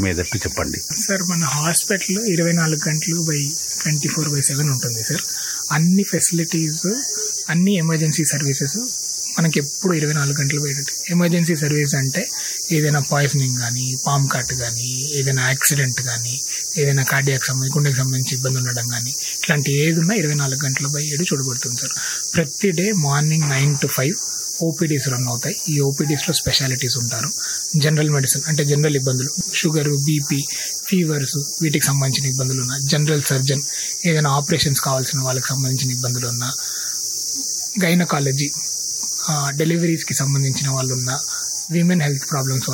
మీదట్టు చెప్పండి సార్ మన హాస్పిటల్ ఇరవై నాలుగు గంటలు by twenty four by seven ఉంటుంది సార్ అన్ని ఫెసిలిటీస్ అన్ని ఎమర్జెన్సీ సర్వీసెస్ మనకి ఎప్పుడు ఇరవై నాలుగు గంటలు పోయేటట్టు ఎమర్జెన్సీ సర్వీస్ అంటే ఏదైనా పాయిజనింగ్ కానీ పామ్ కట్ కానీ ఏదైనా యాక్సిడెంట్ కానీ ఏదైనా కార్డియాక్ సంబంధించి గుండెకి సంబంధించి ఇబ్బంది ఉండడం కానీ ఇట్లాంటి ఏది ఉన్నా ఇరవై నాలుగు గంటల బై ఏడు చూడబడుతుంది సార్ ప్రతి day morning nine to five OPDs run అవుతాయి ఈ ఓపీడీస్లో స్పెషాలిటీస్ ఉంటారు జనరల్ మెడిసిన్ అంటే జనరల్ ఇబ్బందులు షుగర్ బీపీ ఫీవర్స్ వీటికి సంబంధించిన ఇబ్బందులు ఉన్నా జనరల్ సర్జన్ ఏదైనా ఆపరేషన్స్ కావాల్సిన వాళ్ళకి సంబంధించిన ఇబ్బందులు ఉన్నా గైనకాలజీ డెలివరీస్కి సంబంధించిన వాళ్ళు ఉన్న విమెన్ హెల్త్ ప్రాబ్లమ్స్